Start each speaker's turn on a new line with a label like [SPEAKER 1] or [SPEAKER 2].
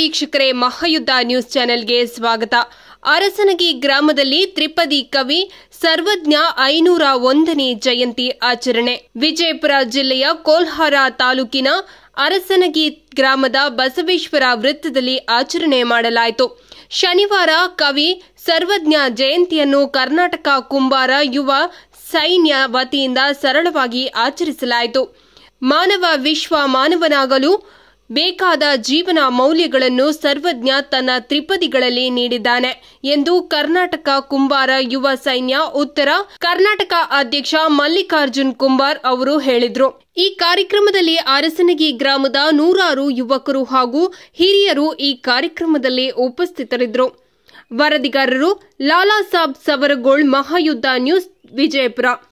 [SPEAKER 1] ವೀಕ್ಷಕರೇ ಮಹಾಯುದ್ಧ ನ್ಯೂಸ್ ಚಾನೆಲ್ಗೆ ಸ್ವಾಗತ ಅರಸನಗಿ ಗ್ರಾಮದಲ್ಲಿ ತ್ರಿಪದಿ ಕವಿ ಸರ್ವಜ್ಞ ಐನೂರ ಒಂದನೇ ಜಯಂತಿ ಆಚರಣೆ ವಿಜಯಪುರ ಜಿಲ್ಲೆಯ ಕೋಲ್ಹಾರ ತಾಲೂಕಿನ ಅರಸನಗಿ ಗ್ರಾಮದ ಬಸವೇಶ್ವರ ವೃತ್ತದಲ್ಲಿ ಆಚರಣೆ ಮಾಡಲಾಯಿತು ಶನಿವಾರ ಕವಿ ಸರ್ವಜ್ಞ ಜಯಂತಿಯನ್ನು ಕರ್ನಾಟಕ ಕುಂಬಾರ ಯುವ ಸೈನ್ಯ ವತಿಯಿಂದ ಸರಳವಾಗಿ ಆಚರಿಸಲಾಯಿತು ಮಾನವ ವಿಶ್ವ ಮಾನವನಾಗಲು ಬೇಕಾದ ಜೀವನ ಮೌಲ್ಯಗಳನ್ನು ಸರ್ವಜ್ಞ ತನ್ನ ತ್ರಿಪದಿಗಳಲ್ಲಿ ನೀಡಿದ್ದಾನೆ ಎಂದು ಕರ್ನಾಟಕ ಕುಂಬಾರ ಯುವ ಸೈನ್ಯ ಉತ್ತರ ಕರ್ನಾಟಕ ಅಧ್ಯಕ್ಷ ಮಲ್ಲಿಕಾರ್ಜುನ್ ಕುಂಬಾರ್ ಅವರು ಹೇಳಿದ್ರು ಈ ಕಾರ್ಯಕ್ರಮದಲ್ಲಿ ಅರಸನಗಿ ಗ್ರಾಮದ ನೂರಾರು ಯುವಕರು ಹಾಗೂ ಹಿರಿಯರು ಈ ಕಾರ್ಯಕ್ರಮದಲ್ಲಿ ಉಪಸ್ಥಿತರಿದ್ದರು ವರದಿಗಾರರು ಲಾಲಾ ಸಾಬ್ ಸವರಗೋಳ್ ಮಹಾಯುದ್ಧ ನ್ಯೂಸ್ ವಿಜಯಪುರ